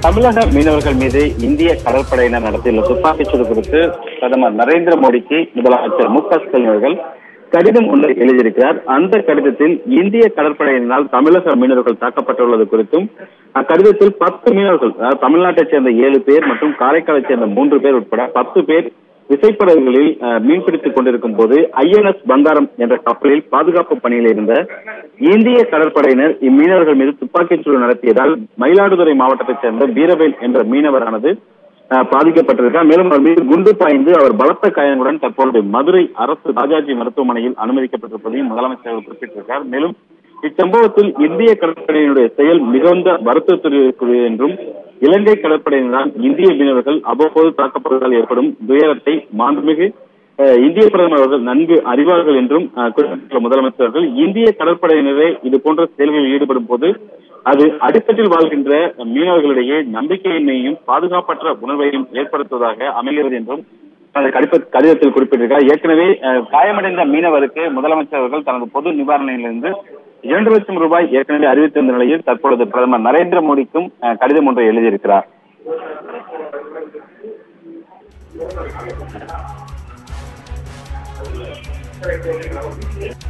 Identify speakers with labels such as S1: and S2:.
S1: தமிழக மீனவர்கள் மீது இந்திய கடற்படையினர் நடத்தியுள்ள துப்பாக்கிச்சூடு குறித்து பிரதமர் நரேந்திர மோடிக்கு முதலமைச்சர் மு க ஸ்டாலின் அவர்கள் கடிதம் ஒன்றை எழுதியிருக்கிறார் அந்த கடிதத்தில் இந்திய கடற்படையினரால் தமிழக மீனவர்கள் தாக்கப்பட்டுள்ளது குறித்தும் அக்கடிதத்தில் பத்து மீனவர்கள் அதாவது தமிழ்நாட்டைச் சேர்ந்த ஏழு பேர் மற்றும் காரைக்காலைச் சேர்ந்த மூன்று பேர் உட்பட பத்து பேர் விசைப்படகுகளில் அஹ், மீன்பிடித்துக் கொண்டிருக்கும் போது ஐஎன்எஸ் பந்தாரம் என்ற கப்பலில் பாதுகாப்பு பணியில் இருந்த இந்திய கடற்படையினர் இம்மீனவர்கள் மீது துப்பாக்கிச்சூடு நடத்தியதால் மயிலாடுதுறை மாவட்டத்தைச் சேர்ந்த வீரவேல் என்ற மீனவரானது அஹ், பாதிக்கப்பட்டிருக்கார் மேலும் அவர் மீது குண்டு பாய்ந்து அவர் பலத்த காயங்களுடன் தற்போது மதுரை அரசு ராஜாஜி மருத்துவமனையில் அனுமதிக்கப்பட்டிருப்பதையும் முதலமைச்சர் அவர்கள் குறிப்பிட்டிருக்கார் மேலும் இச்சம்பவத்தில் இந்திய கடற்படையினுடைய செயல் மிகுந்த வருத்தத்திற்குரியது என்றும் இலங்கை கடற்படையினரால் இந்திய மீனவர்கள் அவ்வப்போது தாக்கப்படுவதால் ஏற்படும் துயரத்தை மாண்புமிகு அஹ், இந்திய பிரதமர் அவர்கள் நன்கு அறிவார்கள் என்றும் அஹ், குறிப்பிட்டுள்ள முதலமைச்சர் அவர்கள் இந்திய கடற்படையினரே இது போன்ற செயல்களில் ஈடுபடும் போது அது அடித்தட்டில் வாழ்கின்ற மீனவர்களிடையே நம்பிக்கையின்மையும் பாதுகாப்பற்ற உணர்வையும் ஏற்படுத்துவதாக அமைகிறது என்றும் அந்த கடித கடிதத்தில் குறிப்பிட்டிருக்கார் ஏற்கனவே அஹ், காயமடைந்த மீனவருக்கு முதலமைச்சர் அவர்கள் தனது பொது நிவாரணையிலிருந்து இரண்டு லட்சம் ரூபாய் ஏற்கனவே அறிவித்திருந்த நிலையில் தற்பொழுது பிரதமர் நரேந்திர மோடிக்கும் அஹ், கடிதம் ஒன்றை எழுதியிருக்கிறார்
S2: Thank you.